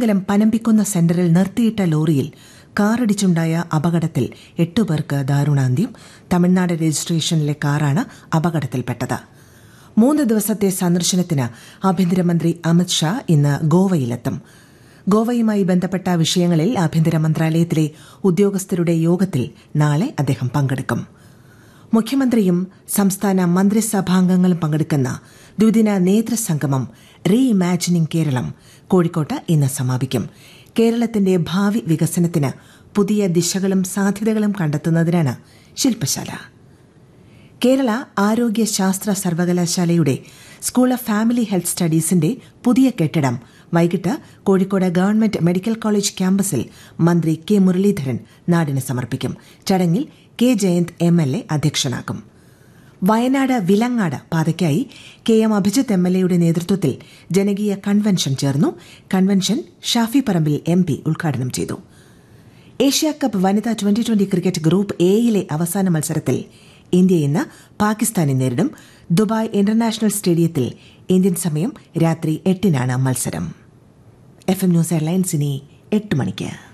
കോതമംഗലം പനമ്പിക്കുന്ന സെന്ററിൽ നിർത്തിയിട്ട ലോറിയിൽ കാറിടിച്ചുണ്ടായ അപകടത്തിൽ എട്ടുപേർക്ക് ദാരുണാന്ത്യം തമിഴ്നാട് രജിസ്ട്രേഷനിലെ കാറാണ് അപകടത്തിൽപ്പെട്ടത് മൂന്ന് ദിവസത്തെ സന്ദർശനത്തിന് ആഭ്യന്തരമന്ത്രി അമിത് ഷാ ഇന്ന് ഗോവയിലെത്തും ഗോവയുമായി ബന്ധപ്പെട്ട വിഷയങ്ങളിൽ ആഭ്യന്തര മന്ത്രാലയത്തിലെ ഉദ്യോഗസ്ഥരുടെ യോഗത്തിൽ നാളെ അദ്ദേഹം പങ്കെടുക്കും മുഖ്യമന്ത്രിയും സംസ്ഥാന മന്ത്രിസഭാംഗങ്ങളും പങ്കെടുക്കുന്ന ദ്വിദിന നേതൃസംഗമം റീ ഇമാജിനിംഗ് കേരളം കോഴിക്കോട്ട് ഇന്ന് സമാപിക്കും കേരളത്തിന്റെ ഭാവി വികസനത്തിന് പുതിയ ദിശകളും സാധ്യതകളും കണ്ടെത്തുന്നതിനാണ് ശില്പശാല കേരള ആരോഗ്യ ശാസ്ത്ര സർവകലാശാലയുടെ സ്കൂൾ ഓഫ് ഫാമിലി ഹെൽത്ത് സ്റ്റഡീസിന്റെ പുതിയ കെട്ടിടം വൈകിട്ട് കോഴിക്കോട് ഗവൺമെന്റ് മെഡിക്കൽ കോളേജ് ക്യാമ്പസിൽ മന്ത്രി കെ മുരളീധരൻ നാടിന് സമർപ്പിക്കും ചടങ്ങിൽ K Jayanth M L A അധ്യക്ഷനാകും വയനാട് വിലങ്ങാട് പാതയ്ക്കായി K M Abhijith M L എയുടെ നേതൃത്വത്തിൽ ജനകീയ കൺവെൻഷൻ ചേർന്നു convention Shafi Parambil M P ഉദ്ഘാടനം ചെയ്തു ഏഷ്യ കപ്പ് വനിതാ ട്വന്റി ട്വന്റി ക്രിക്കറ്റ് ഗ്രൂപ്പ് എയിലെ അവസാന മത്സരത്തിൽ ഇന്ത്യ ഇന്ന് പാകിസ്ഥാനെ നേരിടും ദുബായ് ഇന്റർനാഷണൽ സ്റ്റേഡിയത്തിൽ ഇന്ത്യൻ സമയം രാത്രി എട്ടിനാണ് മത്സരം എഫ് എം ന്യൂസ് എയർലൈൻസ് ഇനി എട്ട് മണിക്ക്